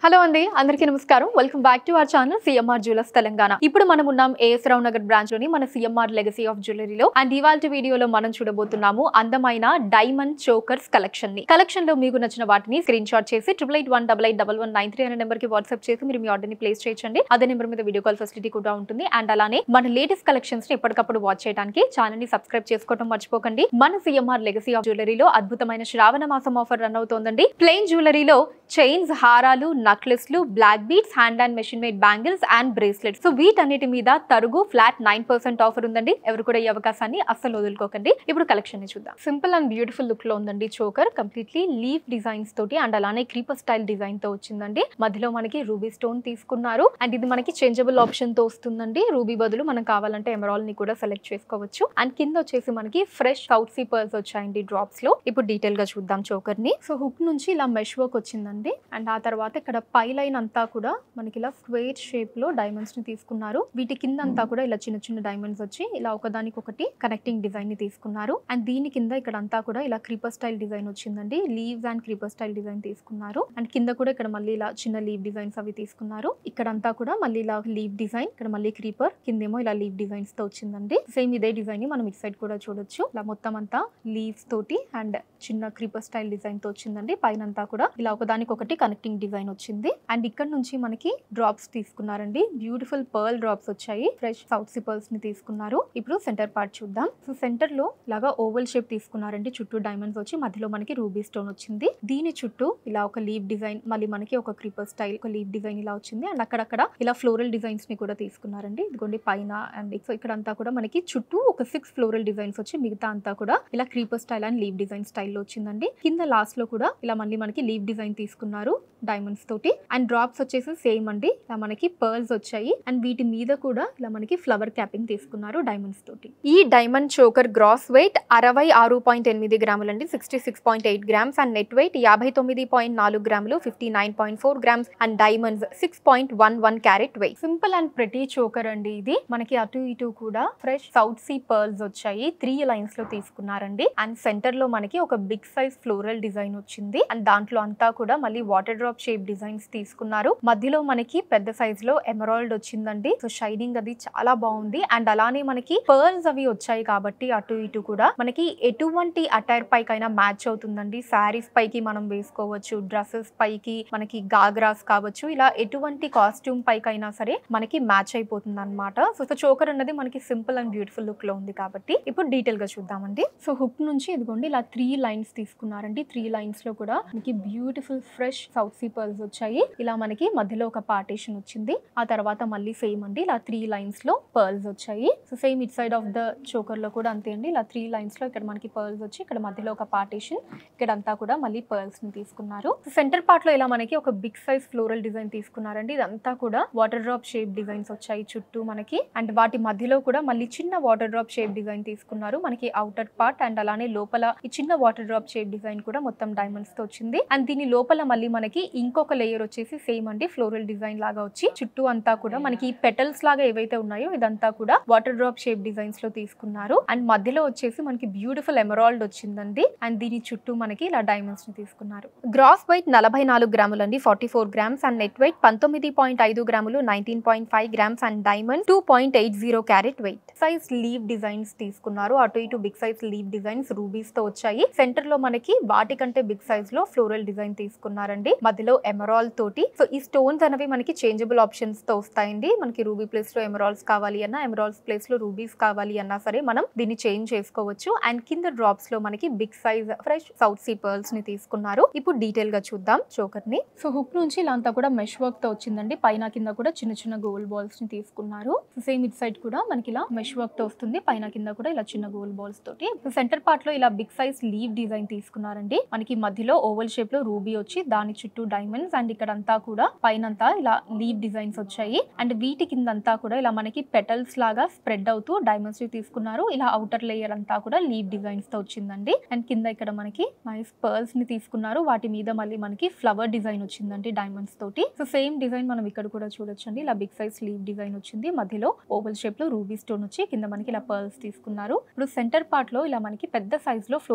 hello అండి అందరికీ నమస్కారం welcome back to our channel CMR jewellers Telangana ఇప్పుడు మనం ఉన్నాం ఏఎస్ రావు నగర్ బ్రాంచ్ లోని మన సిఎంఆర్ లెగసీ ఆఫ్ జ్యువెలరీలో అండ్ ఇవాళ వీడియోలో మనం చూడబోతున్నాము అందమైన డైమండ్ చోకర్స్ కలెక్షన్ ని కలెక్షన్ లో మీకు నచ్చిన వాటిని స్క్రీన్ షాట్ చేసి triple eight one double eight double one nine three అనే నెంబర్ కి వాట్సాప్ చేసి మీరు మీ ఆర్డర్ ని ప్లేస్ చేయొచ్చండి అదే నెంబర్ మీద వీడియో కాల్ ఫెసిలిటీ కూడా ఉంటుంది అండ్ అలానే మన లేటెస్ట్ కలెక్షన్స్ ని ఎప్పటికప్పుడు వాచ్ చేయడానికి ఛానల్ ని సబ్స్క్రైబ్ చేసుకోవడం మర్చిపోకండి మన సిఎంఆర్ లెగసీ ఆఫ్ జ్యువెలరీలో అద్భుతమైన శ్రావణ మాసం ఆఫర్ రన్ అవుతోందండి ప్లెయిన్ జ్యువెలరీలో చైన్స్ హారాలు నక్లెస్లు black beads hand and machine made bangles and bracelets so వీటన్నిటి మీద తరుగు ఫ్లాట్ నైన్ పర్సెంట్ ఆఫర్ ఉందండి ఎవరు కూడా ఈ అవకాశాన్ని అస్సలు వదులుకోకండి ఇప్పుడు కలెక్షన్ ని చూద్దాం సింపుల్ అండ్ బ్యూటిఫుల్ లుక్ లో ఉందండి చోకర్ కంప్లీట్లీ లీఫ్ డిజైన్స్ తోటి అండ్ అలానే క్రీపర్ స్టైల్ డిజైన్ తో వచ్చిందండి మధ్యలో మనకి రూబీ స్టోన్ తీసుకున్నారు అండ్ ఇది మనకి చేంజబుల్ ఆప్షన్ తో వస్తుందండి రూబీ బదులు మనం కావాలంటే ఎమరాల్ ని కూడా సెలెక్ట్ చేసుకోవచ్చు అండ్ కింద వచ్చేసి మనకి ఫ్రెష్ సౌత్ సీ పర్ల్స్ వచ్చాయండి డ్రాప్స్ లో ఇప్పుడు డీటెయిల్ గా చూద్దాం చోకర్ ని సో హుక్ నుంచి ఇలా మెష్ వర్క్ వచ్చిందండి అండ్ ఆ తర్వాత ఇక్కడ పై లైన్ అంతా కూడా మనకి ఇలా స్క్వేర్ షేప్ లో డైమండ్స్ ని తీసుకున్నారు వీటి కింద అంతా కూడా ఇలా చిన్న చిన్న డైమండ్స్ వచ్చి ఇలా ఒకదానికి ఒకటి కనెక్టింగ్ డిజైన్ ని తీసుకున్నారు అండ్ దీని కింద ఇక్కడ అంతా కూడా ఇలా క్రీపర్ స్టైల్ డిజైన్ వచ్చిందండి leaves and creeper style design తీసుకున్నారు అండ్ కింద కూడా ఇక్కడ మళ్ళీ ఇలా చిన్న లీవ్ డిజైన్స్ అవి తీసుకున్నారు ఇక్కడ అంతా కూడా మళ్ళీ ఇలా లీవ్ డిజైన్ ఇక్కడ మళ్ళీ క్రీపర్ కిందేమో ఇలా లీవ్ డిజైన్స్ తో వచ్చిందండి సేమ్ ఇదే డిజైన్ ని మనం ఇటు సైడ్ కూడా చూడొచ్చు ఇలా మొత్తం అంతా లీవ్స్ తోటి అండ్ చిన్న క్రీపర్ స్టైల్ డిజైన్ తో వచ్చిందండి పైన అంతా కూడా ఇలా ఒకదానికి ఒకటి కనెక్టింగ్ డిజైన్ వచ్చింది అండ్ ఇక్కడ నుంచి మనకి డ్రాప్స్ తీసుకున్నారండి బ్యూటిఫుల్ పర్ల్ డ్రాప్స్ వచ్చాయి ఫ్రెష్ సౌత్ సి పర్ల్స్ ని తీసుకున్నారు ఇప్పుడు సెంటర్ పార్ట్ చూద్దాం సో సెంటర్ లో ఇలాగా ఓవల్ షేప్ తీసుకున్నారండి చుట్టూ డైమండ్స్ వచ్చి మధ్యలో మనకి రూబీ స్టోన్ వచ్చింది దీని చుట్టూ ఇలా ఒక లీవ్ డిజైన్ మళ్ళీ మనకి ఒక క్రీపర్ స్టైల్ ఒక లీవ్ డిజైన్ ఇలా వచ్చింది అండ్ అక్కడక్కడ ఇలా ఫ్లోరల్ డిజైన్స్ ని కూడా తీసుకున్నారండి ఇదిగోండి పైన అండ్ సో ఇక్కడ అంతా కూడా మనకి చుట్టూ ఒక సిక్స్ ఫ్లోరల్ డిజైన్స్ వచ్చి మిగతా అంతా కూడా ఇలా creeper style and leave design స్టైల్లో వచ్చిందండి కింద లాస్ట్ లో కూడా ఇలా మళ్ళీ మనకి లీవ్ డిజైన్ తీసుకున్నారు డైమండ్స్ తోటి అండ్ డ్రాప్స్ వచ్చేసి సేమ్ అండి ఇలా మనకి పర్ల్స్ వచ్చాయి అండ్ వీటి మీద కూడా ఇలా మనకి ఫ్లవర్ క్యాపింగ్ తీసుకున్నారు డైమండ్స్ తోటి ఈ డైమండ్ చోకర్ గ్రాస్ వెయిట్ అరవై ఆరు పాయింట్ ఎనిమిది గ్రాములు అండి sixty six point eight grams and net weight యాభై తొమ్మిది పాయింట్ నాలుగు గ్రాములు fifty nine point four grams and diamonds six point one one carat weight simple and ప్రతి చోకర్ అండి ఇది మనకి అటు ఇటు కూడా ఫ్రెష్ సౌత్ సీ పర్ల్స్ వచ్చాయి త్రీ లైన్స్ లో తీసుకున్నారండి అండ్ సెంటర్ లో మనకి ఒక బిగ్ సైజ్ ఫ్లోరల్ డిజైన్ వచ్చింది అండ్ దాంట్లో అంతా కూడా మళ్ళీ వాటర్ డ్రాప్ షేప్ డిజైన్స్ తీసుకున్నారు మధ్యలో మనకి పెద్ద సైజ్ లో ఎమరాల్డ్ వచ్చిందండి సో షైనింగ్ అది చాలా బాగుంది అండ్ అలానే మనకి పర్ల్స్ అవి వచ్చాయి కాబట్టి అటు ఇటు కూడా మనకి ఎటువంటి అటైర్ పైకైనా మ్యాచ్ అవుతుందండి శారీస్ పైకి మనం వేసుకోవచ్చు డ్రెస్సెస్ పైకి మనకి గాగ్రాస్ కావచ్చు ఇలా ఎటువంటి కాస్ట్యూమ్ పైకైనా సరే మనకి మ్యాచ్ అయిపోతుంది అనమాట సో చోకర్ అన్నది మనకి సింపుల్ అండ్ బ్యూటిఫుల్ లుక్ లో ఉంది కాబట్టి ఇప్పుడు డీటెయిల్ గా చూద్దామండి సో హుక్ నుంచి ఇదిగోండి ఇలా త్రీ లైన్స్ తీసుకున్నారండి త్రీ లైన్స్ లో కూడా మనకి beautiful fresh south sea pearls వచ్చాయి ఇలా మనకి మధ్యలో ఒక పార్టీషన్ వచ్చింది ఆ తర్వాత మళ్ళీ సేమ్ అండి ఇలా త్రీ లైన్స్ లో పర్ల్స్ వచ్చాయి so same it side of the choker లో కూడా అంతే అండి ఇలా త్రీ లైన్స్ లో ఇక్కడ మనకి పర్ల్స్ వచ్చి ఇక్కడ మధ్యలో ఒక పార్టీషన్ ఇక్కడ అంతా కూడా మళ్ళీ పర్ల్స్ ని తీసుకున్నారు సెంటర్ పార్ట్ లో ఇలా మనకి ఒక బిగ్ సైజ్ ఫ్లోరల్ డిజైన్ తీసుకున్నారండి ఇదంతా కూడా వాటర్ డ్రాప్ షేప్ డిజైన్స్ వచ్చాయి చుట్టూ మనకి అండ్ వాటి మధ్యలో కూడా మళ్ళీ చిన్న వాటర్ డ్రాప్ షేప్ డిజైన్ తీసుకున్నారు మనకి అవుటర్ పార్ట్ అండ్ అలానే లోపల ఈ చిన్న వాటర్ డ్రాప్ షేప్ డిజైన్ కూడా మొత్తం డైమండ్స్ తో వచ్చింది అండ్ దీని లోపల మళ్ళీ మనకి ఇంకొక లేయర్ వచ్చేసి సేమ్ అండి ఫ్లోరల్ డిజైన్ లాగా వచ్చి చుట్టూ అంతా కూడా మనకి పెటల్స్ లాగా ఏవైతే ఉన్నాయో ఇదంతా కూడా వాటర్ డ్రాప్ షేప్ డిజైన్స్ లో తీసుకున్నారు అండ్ మధ్యలో వచ్చేసి మనకి బ్యూటిఫుల్ ఎమరాల్డ్ వచ్చిందండి అండ్ దీని చుట్టూ మనకి ఇలా డైమండ్స్ ని తీసుకున్నారు గ్రాస్ వెయిట్ నలభై నాలుగు గ్రాములు అండి forty four grams and net weight పంతొమ్మిది పాయింట్ ఐదు గ్రాములు nineteen point five grams and diamond two point eight zero carat weight size leave designs తీసుకున్నారు అటు ఇటు big size leave designs rubies తో వచ్చాయి సెంటర్ లో మనకి వాటికంటే బిగ్ సైజ్ లో ఫ్లోరల్ డిజైన్ తీసుకున్నారండి మధ్యలో ఎమరాల్ తోటి సో ఈ స్టోన్స్ అనేవి మనకి చేంజబుల్ ఆప్షన్స్ తో వస్తాయండి మనకి రూబీ ప్లేస్ లో ఎమరాల్స్ కావాలి అన్నా ఎమరాల్స్ ప్లేస్ లో రూబీస్ కావాలి అన్నా సరే మనం దీన్ని చేంజ్ చేసుకోవచ్చు అండ్ కింద డ్రాప్స్ లో మనకి big size fresh south sea pearls ని తీసుకున్నారు ఇప్పుడు డీటెయిల్ గా చూద్దాం చోకర్ ని సో హుక్ నుంచి ఇలా అంతా కూడా మెష్ వర్క్ తో వచ్చిందండి పైన కింద కూడా చిన్న చిన్న గోల్డ్ బాల్స్ ని తీసుకున్నారు సేమ్ ఇట్ సైడ్ కూడా మనకి ఇలా మెష్ వర్క్ తో వస్తుంది పైన కింద కూడా ఇలా చిన్న గోల్డ్ బాల్స్ తోటి సెంటర్ పార్ట్ లో ఇలా బిగ్ సైజ్ లీవ్ డిజైన్ తీసుకున్నారండి మనకి మధ్యలో ఓవల్ షేప్ లో రూబీ వచ్చి దాని చుట్టూ డైమండ్స్ అండ్ ఇక్కడ అంతా కూడా పైన అంతా ఇలా లీవ్ డిజైన్స్ వచ్చాయి అండ్ వీటి కింద అంతా కూడా ఇలా మనకి పెటల్స్ లాగా స్ప్రెడ్ అవుతూ డైమండ్స్ తీసుకున్నారు ఇలా అవుటర్ లేయర్ అంతా కూడా లీవ్ డిజైన్స్ తో వచ్చిందండి అండ్ కింద ఇక్కడ మనకి నైస్ పర్ల్స్ ని తీసుకున్నారు వాటి మీద మళ్ళీ మనకి ఫ్లవర్ డిజైన్ వచ్చిందండి డైమండ్స్ తోటి సో సేమ్ డిజైన్ మనం ఇక్కడ కూడా చూడొచ్చు అండి ఇలా బిగ్ సైజ్ లీవ్ డిజైన్ వచ్చింది మధ్యలో ఓవల్ షేప్ లో రూబీ స్టోన్ వచ్చి కింద మనకి ఇలా పర్ల్స్ తీసుకున్నారు ఇప్పుడు సెంటర్ పార్ట్ లో ఇలా మనకి పెద్ద సైజ్ లో ఫ్లోరల్ డిజైన్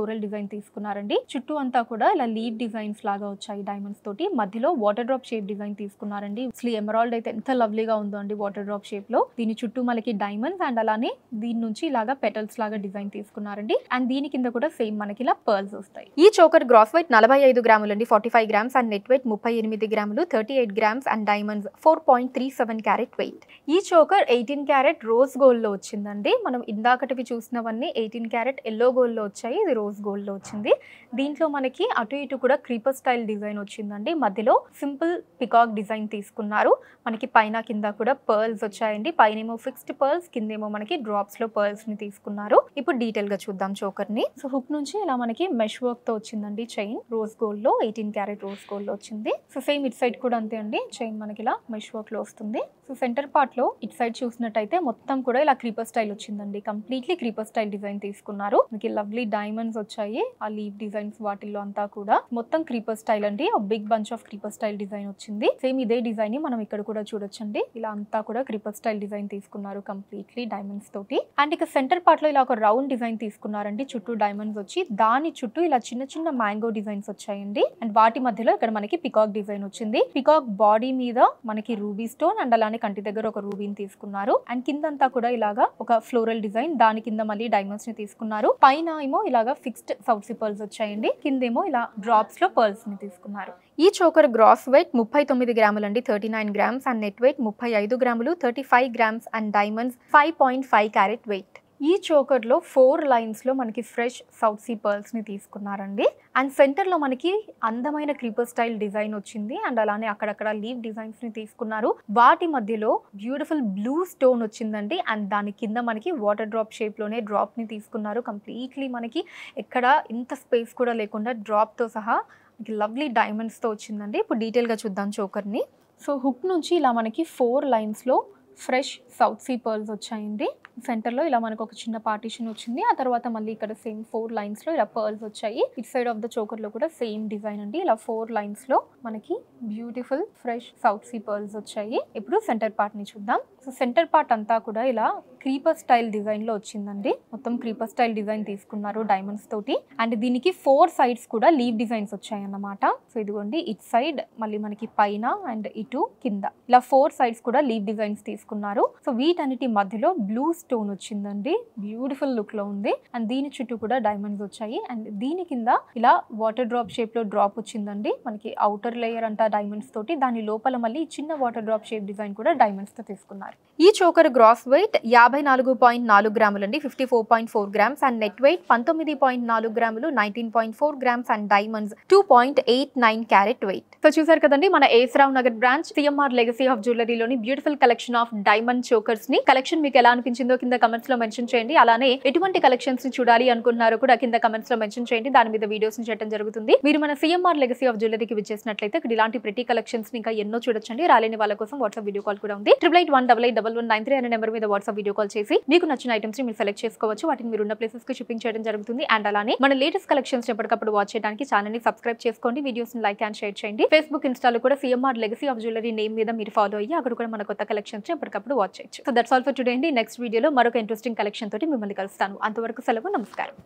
డిజైన్ తీసుకున్నారండి చుట్టూ అంతా కూడా ఇలా లీవ్ డిజైన్స్ లాగా వచ్చాయి డైమండ్స్ తోటి మధ్యలో వాటర్ డ్రాప్ షేప్ డిజైన్ తీసుకున్నారండి అసలు ఎమరాల్డ్ అయితే ఎంత లవ్లీగా ఉందో అండి వాటర్ డ్రాప్ షేప్ లో దీని చుట్టూ మనకి డైమండ్స్ అండ్ అలానే దీని నుంచి ఇలాగా పెటల్స్ లాగా డిజైన్ తీసుకున్నారండి అండ్ దీని కింద కూడా సేమ్ మనకి ఇలా పర్ల్స్ వస్తాయి ఈ చోకర్ గ్రాస్ వెయిట్ నలభై ఐదు గ్రాములు అండి forty five grams and net weight ముప్పై ఎనిమిది గ్రాములు thirty eight grams and diamonds four point three seven carat weight ఈ choker eighteen carat rose gold లో వచ్చిందండి మనం ఇందాకటివి చూసినవన్నీ ఎయిటీన్ క్యారెట్ ఎల్లో గోల్డ్ లో వచ్చాయి ఇది రోజ్ గోల్డ్ లో వచ్చింది దీంట్లో మనకి అటు ఇటు కూడా క్రీపర్ స్టైల్ డిజైన్ వచ్చిందండి మధ్యలో సింపుల్ పికాక్ డిజైన్ తీసుకున్నారు మనకి పైన కింద కూడా పర్ల్స్ వచ్చాయండి పైన ఏమో ఫిక్స్డ్ పర్ల్స్ కిందేమో మనకి డ్రాప్స్ లో పర్ల్స్ ని తీసుకున్నారు ఇప్పుడు డీటెయిల్ గా చూద్దాం చోకర్ ని సో హుక్ నుంచి ఇలా మనకి మెష్ వర్క్ తో వచ్చిందండి చైన్ రోజ్ గోల్డ్ లో ఎయిటీన్ క్యారెట్ రోజ్ గోల్డ్ లో వచ్చింది సో సేమ్ ఇట్ సైడ్ కూడా అంతే అండి చైన్ మనకి ఇలా మెష్ వర్క్ లో వస్తుంది సో సెంటర్ పార్ట్ లో ఇట్ సైడ్ చూసినట్టయితే మొత్తం కూడా ఇలా క్రీపర్ స్టైల్ వచ్చిందండి కంప్లీట్లీ క్రీపర్ స్టైల్ డిజైన్ తీసుకున్నారు మనకి లవ్లీ డైమండ్స్ వచ్చాయి ఆ లీవ్ డిజైన్స్ వాటిల్లో అంతా కూడా మొత్తం క్రీపర్ స్టైల్ అండి big bunch of creeper style design వచ్చింది సేమ్ ఇదే డిజైన్ ని మనం ఇక్కడ కూడా చూడొచ్చండి ఇలా అంతా కూడా క్రీపర్ స్టైల్ డిజైన్ తీసుకున్నారు కంప్లీట్లీ డైమండ్స్ తోటి అండ్ ఇక సెంటర్ పార్ట్ లో ఇలా ఒక రౌండ్ డిజైన్ తీసుకున్నారండి చుట్టూ డైమండ్స్ వచ్చి దాని చుట్టూ ఇలా చిన్న చిన్న మ్యాంగో డిజైన్స్ వచ్చాయండి అండ్ వాటి మధ్యలో ఇక్కడ మనకి పికాక్ డిజైన్ వచ్చింది పికాక్ బాడీ మీద మనకి రూబీ స్టోన్ అండ్ అలానే కంటి దగ్గర ఒక రూబీని తీసుకున్నారు అండ్ కిందంతా కూడా ఇలాగా ఒక ఫ్లోరల్ డిజైన్ దాని కింద మళ్ళీ డైమండ్స్ ని తీసుకున్నారు పైన ఏమో ఇలాగా ఫిక్స్డ్ సౌత్సీ పర్ల్స్ వచ్చాయండి కిందేమో ఇలా డ్రాప్స్ లో పర్ల్స్ ని తీసుకున్నారు ఈ చోకర్ గ్రాస్ వెయిట్ ముప్పై తొమ్మిది గ్రాములు అండి thirty nine grams and net weight ముప్పై ఐదు గ్రాములు thirty five grams and diamonds five point five carat weight ఈ చోకర్లో ఫోర్ లైన్స్లో మనకి ఫ్రెష్ సౌత్ సీ పర్ల్స్ని తీసుకున్నారండి అండ్ సెంటర్లో మనకి అందమైన క్రీపర్ స్టైల్ డిజైన్ వచ్చింది అండ్ అలానే అక్కడక్కడ లీవ్ డిజైన్స్ని తీసుకున్నారు వాటి మధ్యలో బ్యూటిఫుల్ బ్లూ స్టోన్ వచ్చిందండి అండ్ దాని కింద మనకి వాటర్ డ్రాప్ షేప్లోనే డ్రాప్ని తీసుకున్నారు కంప్లీట్లీ మనకి ఎక్కడ ఇంత స్పేస్ కూడా లేకుండా డ్రాప్తో సహా మనకి లవ్లీ డైమండ్స్తో వచ్చిందండి ఇప్పుడు డీటెయిల్గా చూద్దాం చోకర్ని సో హుక్ నుంచి ఇలా మనకి ఫోర్ లైన్స్లో ఫ్రెష్ సౌత్ సీ పర్ల్స్ వచ్చాయండి సెంటర్లో ఇలా మనకు ఒక చిన్న పార్టీషన్ వచ్చింది ఆ తర్వాత మళ్ళీ ఇక్కడ సేమ్ ఫోర్ లైన్స్లో ఇలా పర్ల్స్ వచ్చాయి ఇట్ సైడ్ ఆఫ్ ద చోకర్లో కూడా సేమ్ డిజైన్ అండి ఇలా ఫోర్ లైన్స్లో మనకి beautiful fresh south sea pearls వచ్చాయి ఇప్పుడు సెంటర్ పార్ట్ని చూద్దాం సో సెంటర్ పార్ట్ అంతా కూడా ఇలా క్రీపర్ స్టైల్ డిజైన్లో వచ్చిందండి మొత్తం క్రీపర్ స్టైల్ డిజైన్ తీసుకున్నారు డైమండ్స్ తోటి అండ్ దీనికి ఫోర్ సైడ్స్ కూడా లీవ్ డిజైన్స్ వచ్చాయి అన్నమాట సో ఇదిగోండి ఇట్ సైడ్ మళ్ళీ మనకి పైన అండ్ ఇటు కింద ఇలా ఫోర్ సైడ్స్ కూడా లీవ్ డిజైన్స్ తీసుకున్నారు సో వీటన్నిటి మధ్యలో బ్లూ స్టోన్ వచ్చిందండి బ్యూటిఫుల్ లుక్ లో ఉంది అండ్ దీని చుట్టూ కూడా డైమండ్స్ వచ్చాయి అండ్ దీని కింద ఇలా వాటర్ డ్రాప్ షేప్ లో డ్రాప్ వచ్చిందండి మనకి అవుటర్ లేయర్ అంతా డైమండ్స్ తోటి దాని లోపల మళ్ళీ చిన్న వాటర్ డ్రాప్ షేప్ డిజైన్ కూడా డైమండ్స్ తో తీసుకున్నారు ఈ చోకర్ గ్రాస్ వెయిట్ యాభై నాలుగు పాయింట్ నాలుగు గ్రాములు అండి fifty four point four grams and net weight పంతొమ్మిది పాయింట్ నాలుగు గ్రాములు nineteen point four grams and diamonds two point eight nine carat weight so చూసారు కదండి మన A S Rao Nagar branch CMR legacy of జ్యువెలరీలోని beautiful collection of diamond chokers ని collection మీకు ఎలా అనిపించిందో కింద కమెంట్స్ లో మెన్షన్ చేయండి అలానే ఎటువంటి కలెక్షన్స్ ని చూడాలి అనుకున్నారో కూడా కింద కమెంట్స్ లో మెన్షన్ చేయండి దాని మీద వీడియోస్ ని చేయడం జరుగుతుంది మీరు మన సిఎంఆర్ లెగసీ ఆఫ్ జ్యువెలరీకి విచ్చేసినట్లయితే ఇక్కడ ఇలాంటి ప్రతి కలెక్షన్స్ ని ఇంకా ఎన్నో చూడొచ్చండి రాలేని వాళ్ళ కోసం వాట్సాప్ వీడియో కాల్ కూడా ఉంది triple eight one double eight double one nine three అనే నెంబర్ మీద వాట్సాప్ వీడియో కాల్ చేసి మీకు నచ్చిన ఐటమ్స్ ని మీరు సెలెక్ట్ చేసుకోవచ్చు వాటిని మీరు ఉన్న ప్లేసెస్ కి షిప్పింగ్ చేయడం జరుగుతుంది అండ్ అలానే మన లేటెస్ట్ కలెక్షన్స్ ఎప్పటికప్పుడు వాచ్ చేయడానికి ఛానల్ ని సబ్స్క్రైబ్ చేసుకోండి వీడియోస్ ని లైక్ అండ్ షేర్ చేయండి ఫేస్బుక్ ఇన్స్టాలో కూడా CMR legacy of jewellery name మీద మీరు ఫాలో అయ్యి అక్కడ కూడా మన కొత్త కలెక్షన్స్ ఎప్పటికప్పుడు వాచ్ చేయొచ్చు so that's all for today అండి నెక్స్ట్ వీడియోలో మరొక ఇంట్రెస్టింగ్ కలెక్షన్ తోటి మిమ్మల్ని కలుస్తాను అంతవరకు సెలవు నమస్కారం